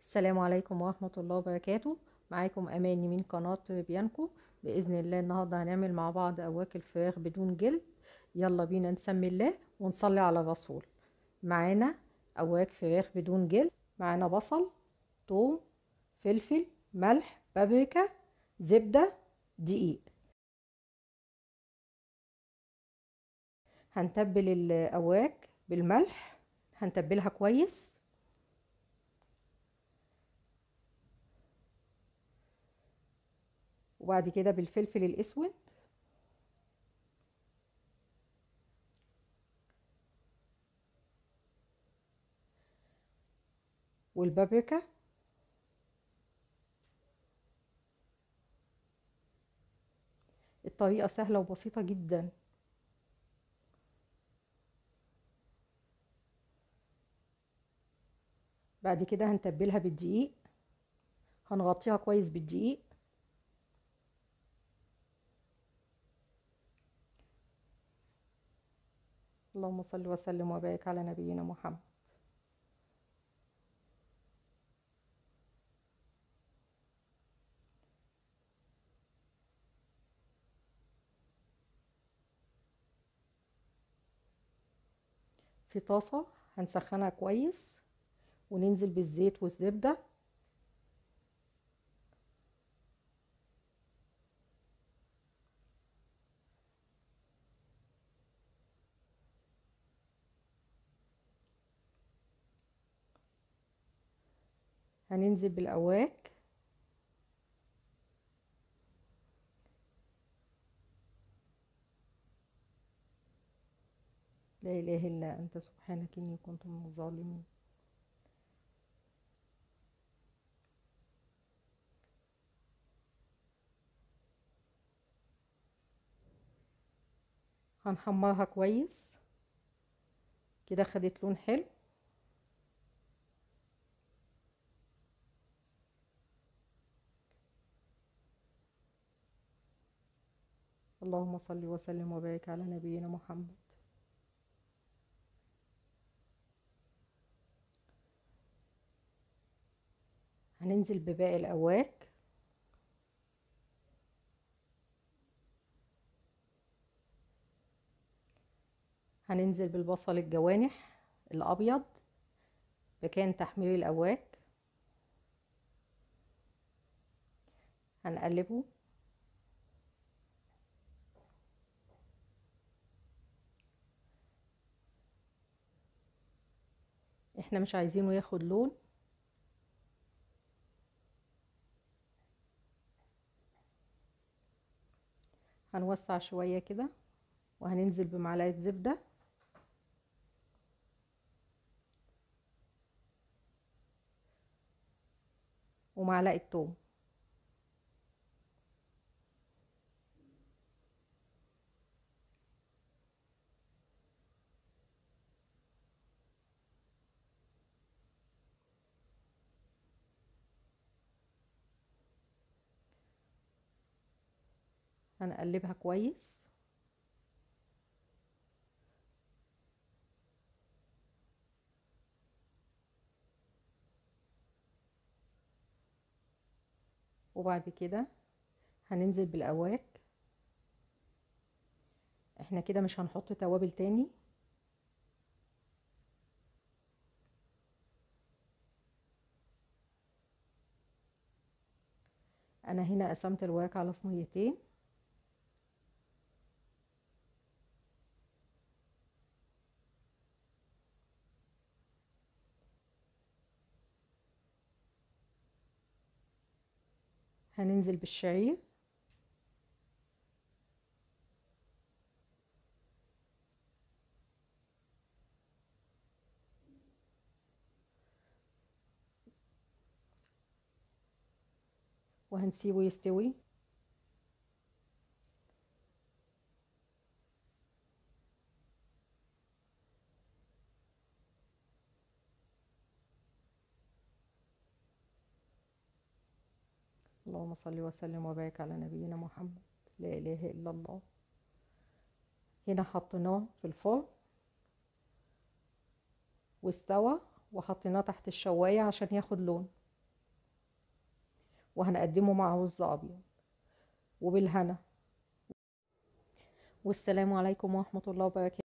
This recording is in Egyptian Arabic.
السلام عليكم ورحمة الله وبركاته معاكم أماني من قناة بيانكو بإذن الله النهاردة هنعمل مع بعض أواك الفراخ بدون جلد يلا بينا نسمي الله ونصلي على الرسول معانا أواك فراخ بدون جلد معانا بصل توم فلفل ملح بابريكا زبدة دقيق هنتبل الأواك بالملح هنتبلها كويس وبعد كده بالفلفل الاسود والبابريكا الطريقة سهلة وبسيطة جدا بعد كده هنتبلها بالدقيق هنغطيها كويس بالدقيق اللهم صل وسلم وبارك على نبينا محمد في طاسة هنسخنها كويس وننزل بالزيت والزبدة هننزل بالأواك لا إله إلا أنت سبحانك إني كنت من الظالمين هنحمرها كويس كده خدت لون حلو اللهم صل وسلم وبارك على نبينا محمد هننزل بباقي الأواك هننزل بالبصل الجوانح الأبيض مكان تحمير الأواك هنقلبه احنا مش عايزينه ياخد لون هنوسع شوية كده وهننزل بمعلقة زبدة ومعلقة توم هنقلبها كويس وبعد كده هننزل بالأواك احنا كده مش هنحط توابل تاني انا هنا قسمت الورق على صينيتين هننزل بالشعير وهنسيبه يستوي اللهم صل وسلم وبارك على نبينا محمد لا اله الا الله هنا حطيناه في الفرن واستوى وحطيناه تحت الشوايه عشان ياخد لون وهنقدمه مع رز ابيض وبالهنا والسلام عليكم ورحمة الله وبركاته